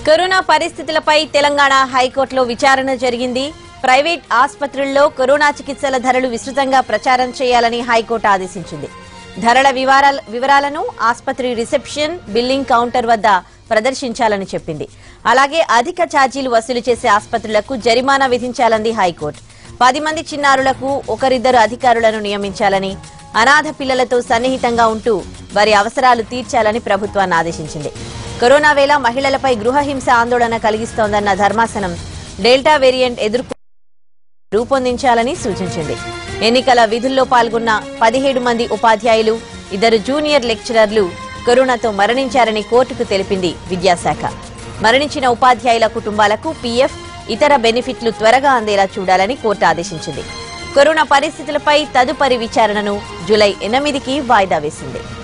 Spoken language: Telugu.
కరోనా పరిస్థితులపై తెలంగాణ హైకోర్టులో విచారణ జరిగింది ప్రైవేట్ ఆసుపత్రుల్లో కరోనా చికిత్సల ధరలు విస్తృతంగా ప్రచారం చేయాలని హైకోర్టు ఆదేశించింది ధరల వివరాల వివరాలను ఆసుపత్రి రిసెప్షన్ బిల్లింగ్ కౌంటర్ వద్ద ప్రదర్శించాలని చెప్పింది అలాగే అధిక ఛార్జీలు వసూలు చేసే ఆసుపత్రులకు జరిమానా విధించాలంది హైకోర్టు పది మంది చిన్నారులకు ఒకరిద్దరు అధికారులను నియమించాలని అనాథ పిల్లలతో సన్నిహితంగా ఉంటూ వారి అవసరాలు తీర్చాలని ప్రభుత్వాన్ని ఆదేశించింది కరోనా వేళ మహిళలపై గృహహింస ఆందోళన కలిగిస్తోందన్న ధర్మాసనం డెల్టా వేరియంట్ ఎదుర్కొ రూపొందించాలని సూచించింది ఎన్నికల విధుల్లో పాల్గొన్న పదిహేడు మంది ఉపాధ్యాయులు ఇద్దరు జూనియర్ లెక్చరర్లు కరోనాతో మరణించారని కోర్టుకు తెలిపింది విద్యాశాఖ మరణించిన ఉపాధ్యాయుల కుటుంబాలకు పీఎఫ్ ఇతర బెనిఫిట్లు త్వరగా అందేలా చూడాలని కోర్టు ఆదేశించింది కరోనా పరిస్థితులపై తదుపరి విచారణను జూలై ఎనిమిదికి వాయిదా వేసింది